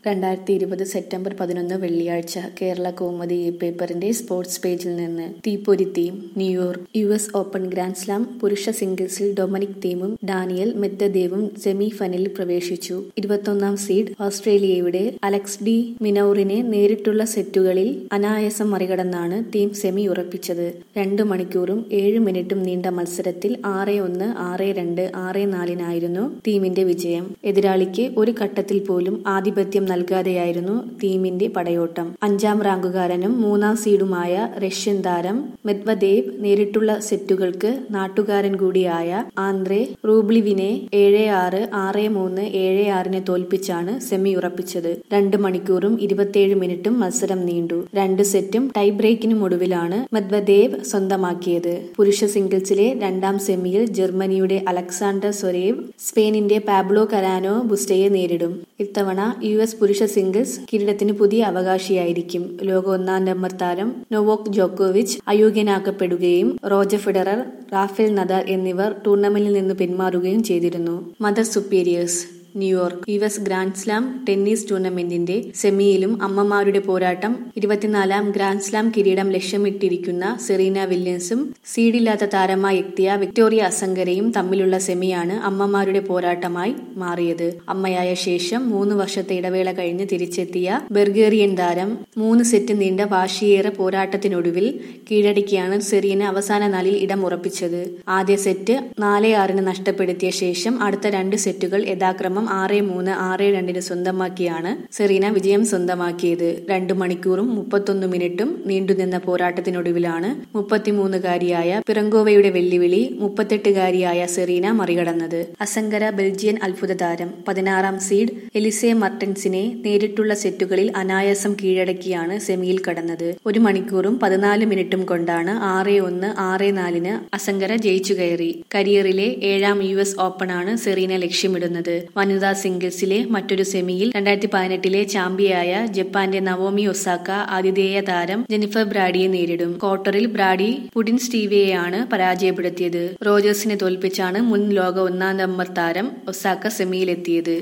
രണ്ടായിരത്തി ഇരുപത് സെപ്റ്റംബർ പതിനൊന്ന് വെള്ളിയാഴ്ച കേരള കൗമുദി ഈ പേപ്പറിന്റെ സ്പോർട്സ് പേജിൽ നിന്ന് തീപ്പൊരി Thiem New York U S open grand slam പുരുഷ സിംഗിൾസിൽ ഡൊമനിക് തീമും ഡാനിയൽ മെദ്ദദേവും സെമി ഫൈനലിൽ പ്രവേശിച്ചു ഇരുപത്തൊന്നാം സീഡ് ഓസ്ട്രേലിയയുടെ അലക്സ് ഡി മിനൌറിനെ നേരിട്ടുള്ള സെറ്റുകളിൽ അനായാസം മറികടന്നാണ് ടീം സെമി ഉറപ്പിച്ചത് രണ്ടു മണിക്കൂറും ഏഴ് മിനിറ്റും നീണ്ട മത്സരത്തിൽ ആറ് ഒന്ന് ആറ് രണ്ട് ആറ് നാലിനായിരുന്നു ടീമിന്റെ വിജയം എതിരാളിക്ക് ഒരു ഘട്ടത്തിൽ പോലും ആധിപത്യം നൽകാതെയായിരുന്നു ടീമിന്റെ പടയോട്ടം അഞ്ചാം റാങ്കുകാരനും മൂന്നാം സീഡുമായ റഷ്യൻ താരം മെദ്വദേവ് നേരിട്ടുള്ള സെറ്റുകൾക്ക് നാട്ടുകാരൻ കൂടിയായ ആന്ദ്രേ റൂബ്ലിവിനെ ഏഴ് ആറ് ആറ് മൂന്ന് ഏഴ് ആറിന് തോൽപ്പിച്ചാണ് സെമി ഉറപ്പിച്ചത് രണ്ട് മണിക്കൂറും ഇരുപത്തിയേഴ് മിനിറ്റും മത്സരം നീണ്ടു രണ്ട് സെറ്റും ടൈ ബ്രേക്കിനും ഒടുവിലാണ് മെദ്വദേവ് സ്വന്തമാക്കിയത് പുരുഷ സിംഗിൾസിലെ രണ്ടാം സെമിയിൽ ജർമ്മനിയുടെ അലക്സാണ്ടർ സൊരേവ് സ്പെയിനിന്റെ പാബ്ലോ കരാനോ ബുസ്റ്റയെ നേരിടും ഇത്തവണ യു എസ് പുരുഷ സിംഗിൾസ് കിരീടത്തിന് പുതിയ അവകാശിയായിരിക്കും ലോക ഒന്നാം നമ്പർ താരം നൊവോക് ജോക്കോവിച്ച് അയോഗ്യനാക്കപ്പെടുകയും റോജർ ഫെഡറർ റാഫേൽ നദാൽ എന്നിവർ ടൂർണമെന്റിൽ നിന്ന് പിന്മാറുകയും ചെയ്തിരുന്നു mother superiors New York U S grand slam tennis ടൂർണമെന്റിന്റെ സെമിയിലും അമ്മമാരുടെ പോരാട്ടം ഇരുപത്തിനാലാം ഗ്രാൻഡ് സ്ലാം കിരീടം ലക്ഷ്യമിട്ടിരിക്കുന്ന സെറീന വില്യംസും സീഡില്ലാത്ത താരമായി എത്തിയ വിക്ടോറിയ അസങ്കരയും തമ്മിലുള്ള സെമിയാണ് അമ്മമാരുടെ പോരാട്ടമായി മാറിയത് അമ്മയായ ശേഷം മൂന്ന് വർഷത്തെ ഇടവേള കഴിഞ്ഞ് തിരിച്ചെത്തിയ ബെർഗേറിയൻ താരം മൂന്ന് സെറ്റ് നീണ്ട വാശിയേറെ പോരാട്ടത്തിനൊടുവിൽ കീഴടക്കിയാണ് സെറീന അവസാന നാലിൽ ഇടം ഉറപ്പിച്ചത് ആദ്യ സെറ്റ് നാല് ആറിന് നഷ്ടപ്പെടുത്തിയ ശേഷം അടുത്ത രണ്ട് സെറ്റുകൾ യഥാക്രമം ആറ് മൂന്ന് ആറ് രണ്ടിന് സ്വന്തമാക്കിയാണ് സെറീന വിജയം സ്വന്തമാക്കിയത് രണ്ടു മണിക്കൂറും മുപ്പത്തൊന്ന് മിനിറ്റും നീണ്ടുനിന്ന പോരാട്ടത്തിനൊടുവിലാണ് മുപ്പത്തിമൂന്നുകാരിയായ പിറങ്കോവയുടെ വെല്ലുവിളി മുപ്പത്തെട്ടുകാരിയായ സെറീന മറികടന്നത് അസങ്കര ബെൽജിയൻ അത്ഭുത താരം പതിനാറാം സീഡ് എലിസെ മർട്ടൻസിനെ നേരിട്ടുള്ള സെറ്റുകളിൽ അനായാസം കീഴടക്കിയാണ് സെമിയിൽ കടന്നത് ഒരു മണിക്കൂറും പതിനാല് മിനിറ്റും കൊണ്ടാണ് ആറ് ഒന്ന് ആറ് നാലിന് അസങ്കര ജയിച്ചു കയറി കരിയറിലെ ഏഴാം യു എസ് ഓപ്പണാണ് സെറീന ലക്ഷ്യമിടുന്നത് വനിതാ സിംഗിൾസിലെ മറ്റൊരു സെമിയിൽ രണ്ടായിരത്തി പതിനെട്ടിലെ ചാമ്പ്യയായ ജപ്പാന്റെ നവോമി ഒസാക്ക ആതിഥേയ താരം ജെനിഫർ ബ്രാഡിയെ നേരിടും ക്വാർട്ടറിൽ ബ്രാഡി പുടിൻ സ്റ്റീവിയെയാണ് പരാജയപ്പെടുത്തിയത് റോജേഴ്സിനെ തോൽപ്പിച്ചാണ് മുൻ ലോക ഒന്നാം നമ്പർ താരം ഒസാക്ക സെമിയിലെത്തിയത്